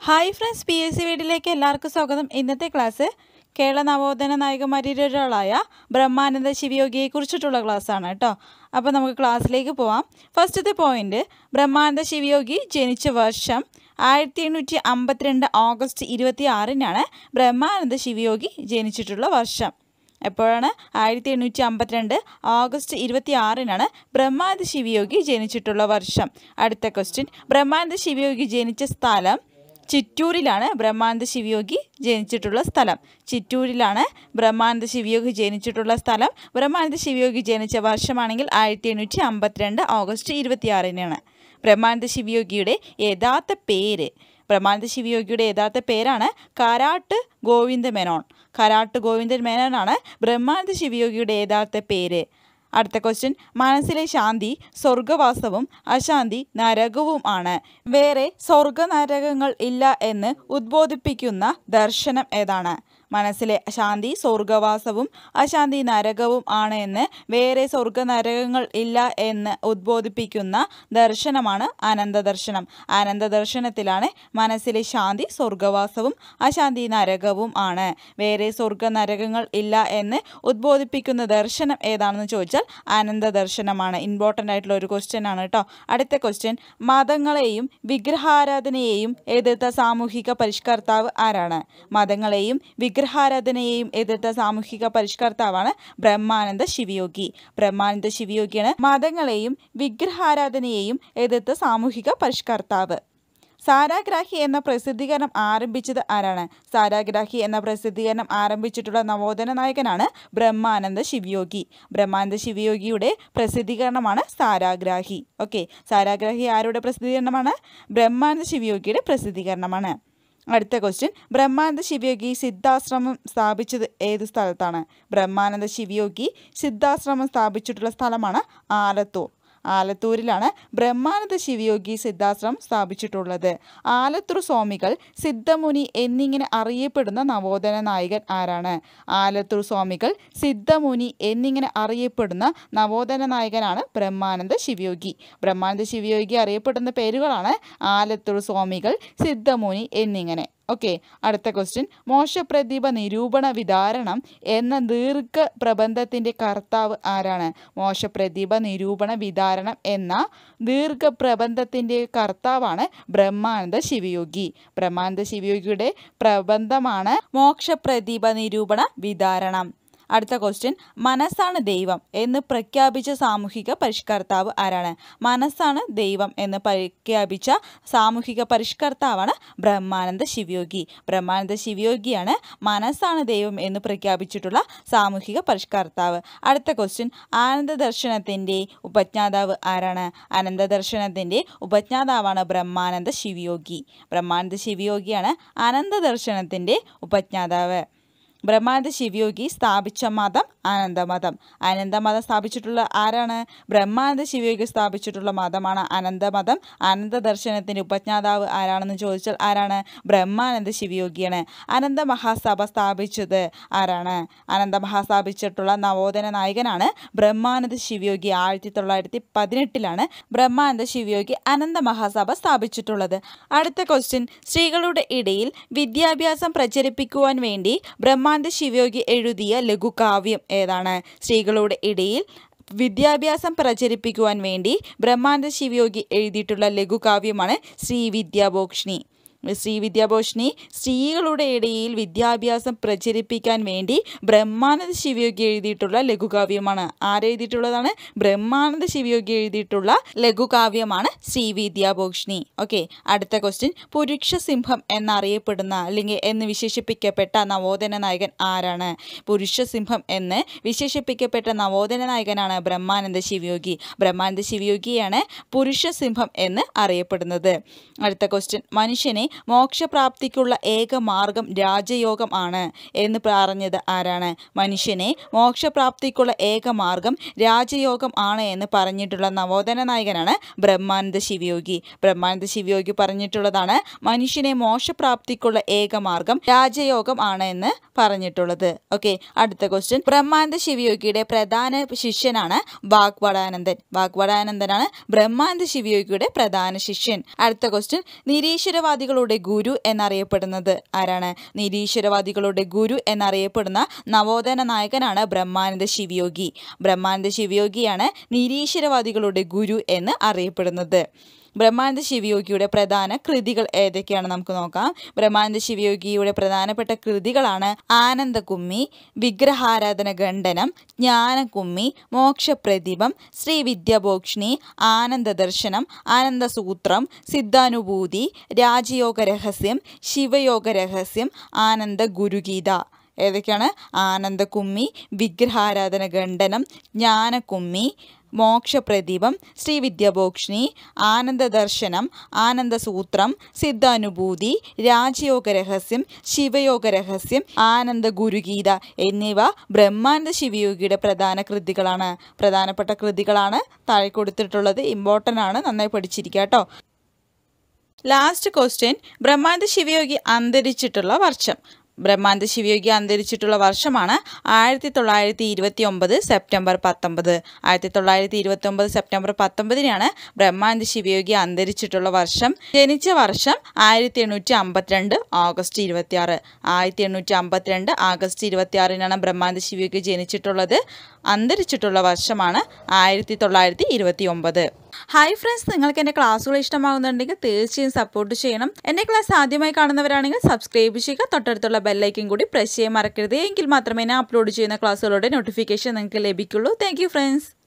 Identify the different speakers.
Speaker 1: hi friends P S C വീട്ടിലേക്ക് എല്ലാവർക്കും സ്വാഗതം ഇന്നത്തെ ക്ലാസ് കേരള നവോത്ഥാന നായകന്മാരിൽ ഒരാളായ ബ്രഹ്മാനന്ദ ശിവയോഗിയെ കുറിച്ചിട്ടുള്ള ക്ലാസ്സാണ് കേട്ടോ അപ്പോൾ നമുക്ക് ക്ലാസ്സിലേക്ക് പോവാം ഫസ്റ്റത്തെ പോയിന്റ് ബ്രഹ്മാനന്ദ ശിവയോഗി ജനിച്ച വർഷം ആയിരത്തി എണ്ണൂറ്റി അമ്പത്തിരണ്ട് ഓഗസ്റ്റ് ഇരുപത്തി ആറിനാണ് ബ്രഹ്മാനന്ദ ശിവയോഗി ജനിച്ചിട്ടുള്ള വർഷം എപ്പോഴാണ് ആയിരത്തി എണ്ണൂറ്റി അമ്പത്തിരണ്ട് ഓഗസ്റ്റ് ഇരുപത്തി ആറിനാണ് ബ്രഹ്മാനന്ദ ശിവയോഗി ജനിച്ചിട്ടുള്ള വർഷം അടുത്ത ക്വസ്റ്റ്യൻ ബ്രഹ്മാനന്ദ ശിവയോഗി ജനിച്ച സ്ഥലം ചിറ്റൂരിലാണ് ബ്രഹ്മാനന്ദ ശിവയോഗി ജനിച്ചിട്ടുള്ള സ്ഥലം ചിറ്റൂരിലാണ് ബ്രഹ്മാനന്ദ ശിവയോഗി ജനിച്ചിട്ടുള്ള സ്ഥലം ബ്രഹ്മാനന്ദ ശിവയോഗി ജനിച്ച വർഷമാണെങ്കിൽ ആയിരത്തി എണ്ണൂറ്റി അമ്പത്തിരണ്ട് ഓഗസ്റ്റ് ഇരുപത്തിയാറിനാണ് ബ്രഹ്മാനന്ദ ശിവയോഗിയുടെ യഥാർത്ഥ പേര് ബ്രഹ്മാനന്ദ ശിവയോഗിയുടെ യഥാർത്ഥ പേരാണ് കാരാട്ട് ഗോവിന്ദ മേനോൻ കാരാട്ട് ഗോവിന്ദൻ മേനോനാണ് ബ്രഹ്മാനന്ദ ശിവയോഗിയുടെ യഥാർത്ഥ പേര് അടുത്ത ക്വസ്റ്റ്യൻ മനസ്സിലെ ശാന്തി സ്വർഗവാസവും അശാന്തി നരകവും ആണ് വേറെ സ്വർഗ നരകങ്ങൾ ഇല്ല എന്ന് ഉദ്ബോധിപ്പിക്കുന്ന ദർശനം ഏതാണ് മനസ്സിലെ ശാന്തി സ്വർഗവാസവും അശാന്തി നരകവും ആണ് എന്ന് വേറെ സ്വർഗ നരകങ്ങൾ ഇല്ല എന്ന് ഉദ്ബോധിപ്പിക്കുന്ന ദർശനമാണ് അനന്ത ദർശനം അനന്ത ദർശനത്തിലാണ് മനസ്സിലെ ശാന്തി സ്വർഗവാസവും അശാന്തി നരകവും ആണ് വേറെ സ്വർഗ നരകങ്ങൾ ഇല്ല എന്ന് ഉദ്ബോധിപ്പിക്കുന്ന ദർശനം ഏതാണെന്ന് ചോദിച്ചാൽ അനന്ത ദർശനമാണ് ഇമ്പോർട്ടൻ്റ് ആയിട്ടുള്ള ഒരു ക്വസ്റ്റ്യൻ ആണ് കേട്ടോ അടുത്ത ക്വസ്റ്റ്യൻ മതങ്ങളെയും വിഗ്രഹാരാധനയെയും എതിർത്ത സാമൂഹിക പരിഷ്കർത്താവ് ആരാണ് മതങ്ങളെയും വിഗ്രഹാരാധനയെയും എതിർത്ത സാമൂഹിക പരിഷ്കർത്താവാണ് ബ്രഹ്മാനന്ദ ശിവയോഗി ബ്രഹ്മാനന്ദ ശിവയോഗിയാണ് മതങ്ങളെയും വിഗ്രഹാരാധനയെയും എതിർത്ത സാമൂഹിക പരിഷ്കർത്താവ് സാരാഗ്രാഹി എന്ന പ്രസിദ്ധീകരണം ആരംഭിച്ചത് ആരാണ് സാരാഗ്രാഹി എന്ന പ്രസിദ്ധീകരണം ആരംഭിച്ചിട്ടുള്ള നവോത്ഥാന നായകനാണ് ബ്രഹ്മാനന്ദ ശിവയോഗി ബ്രഹ്മാനന്ദ ശിവയോഗിയുടെ പ്രസിദ്ധീകരണമാണ് സാരാഗ്രാഹി ഓക്കെ സാരാഗ്രാഹി ആരുടെ പ്രസിദ്ധീകരണമാണ് ബ്രഹ്മാനന്ദ ശിവയോഗിയുടെ പ്രസിദ്ധീകരണമാണ് അടുത്ത ക്വസ്റ്റ്യൻ ബ്രഹ്മാനന്ദ ശിവയോഗി സിദ്ധാശ്രമം സ്ഥാപിച്ചത് ഏത് സ്ഥലത്താണ് ബ്രഹ്മാനന്ദ ശിവയോഗി സിദ്ധാശ്രമം സ്ഥാപിച്ചിട്ടുള്ള സ്ഥലമാണ് ആലത്തൂർ ആലത്തൂരിലാണ് ബ്രഹ്മാനന്ദ ശിവയോഗി സിദ്ധാശ്രമം സ്ഥാപിച്ചിട്ടുള്ളത് ആലത്തൂർ സ്വാമികൾ സിദ്ധമുനി എന്നിങ്ങനെ അറിയപ്പെടുന്ന നവോത്ഥാന നായകൻ ആരാണ് ആലത്തൂർ സ്വാമികൾ സിദ്ധമുനി എന്നിങ്ങനെ അറിയപ്പെടുന്ന നവോത്ഥാന നായകനാണ് ബ്രഹ്മാനന്ദ ശിവയോഗി ബ്രഹ്മാനന്ദ ശിവയോഗി അറിയപ്പെടുന്ന പേരുകളാണ് ആലത്തൂർ സ്വാമികൾ സിദ്ധമുനി എന്നിങ്ങനെ ഓക്കെ അടുത്ത ക്വസ്റ്റ്യൻ മോശപ്രതിഭ നിരൂപണ വിധാരണം എന്ന ദീർഘ പ്രബന്ധത്തിൻ്റെ കർത്താവ് ആരാണ് മോശപ്രതിഭ നിരൂപണ വിധാരണം എന്ന ദീർഘ പ്രബന്ധത്തിൻ്റെ കർത്താവാണ് ബ്രഹ്മാനന്ദ ശിവയോഗി ബ്രഹ്മാനന്ദ ശിവയോഗിയുടെ പ്രബന്ധമാണ് മോക്ഷപ്രതിഭ നിരൂപണ വിധാരണം അടുത്ത ക്വസ്റ്റ്യൻ മനസ്സാണ് ദൈവം എന്ന് പ്രഖ്യാപിച്ച സാമൂഹിക പരിഷ്കർത്താവ് ആരാണ് മനസ്സാണ് ദൈവം എന്ന് പ്രഖ്യാപിച്ച സാമൂഹിക പരിഷ്കർത്താവാണ് ബ്രഹ്മാനന്ദ ശിവയോഗി ബ്രഹ്മാനന്ദ ശിവയോഗിയാണ് മനസ്സാണ് ദൈവം എന്ന് പ്രഖ്യാപിച്ചിട്ടുള്ള സാമൂഹിക പരിഷ്കർത്താവ് അടുത്ത ക്വസ്റ്റ്യൻ ആനന്ദ ദർശനത്തിൻ്റെ ഉപജ്ഞാതാവ് ആരാണ് അനന്ത ദർശനത്തിൻ്റെ ഉപജ്ഞാതാവാണ് ബ്രഹ്മാനന്ദ ശിവയോഗി ബ്രഹ്മാനന്ദ ശിവയോഗിയാണ് അനന്ത ദർശനത്തിൻ്റെ ഉപജ്ഞാതാവ് ബ്രഹ്മാനന്ദ ശിവയോഗി സ്ഥാപിച്ച മതം അനന്തമതം അനന്തമതം സ്ഥാപിച്ചിട്ടുള്ള ആരാണ് ബ്രഹ്മാനന്ദ ശിവയോഗി സ്ഥാപിച്ചിട്ടുള്ള മതമാണ് അനന്തമതം അനന്ത ദർശനത്തിൻ്റെ ഉപജ്ഞാതാവ് ആരാണെന്ന് ചോദിച്ചാൽ ആരാണ് ബ്രഹ്മാനന്ദ ശിവയോഗിയാണ് അനന്ത മഹാസഭ സ്ഥാപിച്ചത് ആരാണ് അനന്ത മഹാ സ്ഥാപിച്ചിട്ടുള്ള നവോത്ഥാന നായകനാണ് ബ്രഹ്മാനന്ദ ശിവയോഗി ആയിരത്തി തൊള്ളായിരത്തി പതിനെട്ടിലാണ് ബ്രഹ്മാനന്ദ ശിവയോഗി അനന്ത മഹാസഭ സ്ഥാപിച്ചിട്ടുള്ളത് അടുത്ത ക്വസ്റ്റ്യൻ സ്ത്രീകളുടെ ഇടയിൽ വിദ്യാഭ്യാസം പ്രചരിപ്പിക്കുവാൻ വേണ്ടി ബ്രഹ്മാനന്ദ ശിവയോഗി എഴുതിയ ലഘുകാവ്യം ഏതാണ് സ്ത്രീകളുടെ ഇടയിൽ വിദ്യാഭ്യാസം പ്രചരിപ്പിക്കുവാൻ വേണ്ടി ബ്രഹ്മാനന്ദ ശിവയോഗി എഴുതിയിട്ടുള്ള ലഘുകാവ്യമാണ് ശ്രീ വിദ്യാഭോക്ഷിണി ശ്രീ വിദ്യാഭൂഷണി സ്ത്രീകളുടെ ഇടയിൽ വിദ്യാഭ്യാസം പ്രചരിപ്പിക്കാൻ വേണ്ടി ബ്രഹ്മാനന്ദ ശിവയോഗി എഴുതിയിട്ടുള്ള ലഘുകാവ്യമാണ് ആരെഴുതിയിട്ടുള്ളതാണ് ബ്രഹ്മാനന്ദ ശിവയോഗി എഴുതിയിട്ടുള്ള ലഘുകാവ്യമാണ് ശ്രീ വിദ്യാഭൂഷണി ഓക്കെ അടുത്ത ക്വസ്റ്റ്യൻ പുരുഷ സിംഹം എന്നറിയപ്പെടുന്ന അല്ലെങ്കിൽ എന്ന് വിശേഷിപ്പിക്കപ്പെട്ട നവോത്ഥാന നായകൻ ആരാണ് പുരുഷ സിംഹം എന്ന് വിശേഷിപ്പിക്കപ്പെട്ട നവോത്ഥാന നായകനാണ് ബ്രഹ്മാനന്ദ ശിവയോഗി ബ്രഹ്മാനന്ദ ശിവയോഗിയാണ് പുരുഷ സിംഹം എന്ന് അറിയപ്പെടുന്നത് അടുത്ത ക്വസ്റ്റ്യൻ മനുഷ്യനെ മോക്ഷപ്രാപ്തിക്കുള്ള ഏക മാർഗം രാജയോഗം ആണ് എന്ന് പറഞ്ഞത് ആരാണ് മനുഷ്യനെ മോക്ഷപ്രാപ്തിക്കുള്ള ഏക മാർഗം രാജയോഗം ആണ് എന്ന് പറഞ്ഞിട്ടുള്ള നവോത്ഥാന നായകനാണ് ബ്രഹ്മാനന്ദ ശിവയോഗി ബ്രഹ്മാനന്ദ ശിവയോഗി പറഞ്ഞിട്ടുള്ളതാണ് മനുഷ്യനെ മോക്ഷപ്രാപ്തിക്കുള്ള ഏക മാർഗം രാജയോഗം ആണ് എന്ന് പറഞ്ഞിട്ടുള്ളത് ഓക്കെ അടുത്ത ക്വസ്റ്റ്യൻ ബ്രഹ്മാനന്ദ ശിവയോഗിയുടെ പ്രധാന ശിഷ്യനാണ് വാഗ്വടാനന്ദൻ വാഗ്വടാനന്ദനാണ് ബ്രഹ്മാനന്ദ ശിവയോഗിയുടെ പ്രധാന ശിഷ്യൻ അടുത്ത ക്വസ്റ്റ്യൻ നിരീശ്വരവാദികൾ നിരീശ്വരവാദികളുടെ ഗുരു എന്നറിയപ്പെടുന്നത് ആരാണ് നിരീശ്വരവാദികളുടെ ഗുരു എന്നറിയപ്പെടുന്ന നവോത്ഥാന നായകനാണ് ബ്രഹ്മാനന്ദ ശിവയോഗി ബ്രഹ്മാനന്ദ ശിവയോഗിയാണ് നിരീശ്വരവാദികളുടെ ഗുരു എന്ന് അറിയപ്പെടുന്നത് ബ്രഹ്മാനന്ദ ശിവയോഗിയുടെ പ്രധാന കൃതികൾ ഏതൊക്കെയാണ് നമുക്ക് നോക്കാം ബ്രഹ്മാനന്ദ ശിവയോഗിയുടെ പ്രധാനപ്പെട്ട കൃതികളാണ് ആനന്ദകുമ്മി വിഗ്രഹാരാധന ഖണ്ഡനം ജ്ഞാനകുമ്മി മോക്ഷപ്രദീപം ശ്രീ വിദ്യാഭോക്ഷിണി ആനന്ദദർശനം ആനന്ദസൂത്രം സിദ്ധാനുഭൂതി രാജയോഗ രഹസ്യം ശിവയോഗ രഹസ്യം ആനന്ദ ഗുരുഗീത ഏതൊക്കെയാണ് ആനന്ദകുമ്മി വിഗ്രഹാരാധന ഖണ്ഡനം ജ്ഞാനകുമ്മി മോക്ഷപ്രദീപം ശ്രീ വിദ്യാഭോക്ഷിണി ആനന്ദദർശനം ആനന്ദസൂത്രം സിദ്ധാനുഭൂതി രാജയോഗ രഹസ്യം ശിവയോഗ രഹസ്യം ആനന്ദ ഗുരുഗീത എന്നിവ ബ്രഹ്മാനന്ദ ശിവയോഗിയുടെ പ്രധാന കൃതികളാണ് പ്രധാനപ്പെട്ട കൃതികളാണ് താഴെ കൊടുത്തിട്ടുള്ളത് ഇമ്പോർട്ടൻ്റ് ആണ് നന്നായി പഠിച്ചിരിക്കുക കേട്ടോ ലാസ്റ്റ് ക്വസ്റ്റ്യൻ ബ്രഹ്മാനന്ദ ശിവയോഗി അന്തരിച്ചിട്ടുള്ള വർഷം ബ്രഹ്മാനന്ദ ശിവയോഗി അന്തരിച്ചിട്ടുള്ള വർഷമാണ് ആയിരത്തി തൊള്ളായിരത്തി ഇരുപത്തി ഒമ്പത് സെപ്റ്റംബർ പത്തൊമ്പത് ആയിരത്തി തൊള്ളായിരത്തി ഇരുപത്തി ഒമ്പത് സെപ്റ്റംബർ പത്തൊമ്പതിനാണ് ബ്രഹ്മാനന്ദ ശിവയോഗി അന്തരിച്ചിട്ടുള്ള വർഷം ജനിച്ച വർഷം ആയിരത്തി എണ്ണൂറ്റി അമ്പത്തിരണ്ട് ഓഗസ്റ്റ് ഇരുപത്തി ആറ് ആയിരത്തി എണ്ണൂറ്റി അമ്പത്തിരണ്ട് ആഗസ്റ്റ് ഇരുപത്തി ആറിനാണ് ബ്രഹ്മാനന്ദ ശിവയോഗി ജനിച്ചിട്ടുള്ളത് അന്തരിച്ചിട്ടുള്ള വർഷമാണ് ആയിരത്തി തൊള്ളായിരത്തി ഇരുപത്തി ഒമ്പത് ഹായ് ഫ്രണ്ട്സ് നിങ്ങൾക്ക് എൻ്റെ ക്ലാസ്സുകൾ ഇഷ്ടമാകുന്നുണ്ടെങ്കിൽ തീർച്ചയായും സപ്പോർട്ട് ചെയ്യണം എൻ്റെ ക്ലാസ് ആദ്യമായി കാണുന്നവരാണെങ്കിൽ സബ്സ്ക്രൈബ് ചെയ്യുക തൊട്ടടുത്തുള്ള ബെല്ലൈക്കൻ കൂടി പ്രസ് ചെയ്യാൻ മറക്കരുത് എങ്കിൽ മാത്രമേ ഞാൻ അപ്ലോഡ് ചെയ്യുന്ന ക്ലാസ്സുകളുടെ നോട്ടിഫിക്കേഷൻ നിങ്ങൾക്ക് ലഭിക്കുള്ളൂ താങ്ക് ഫ്രണ്ട്സ്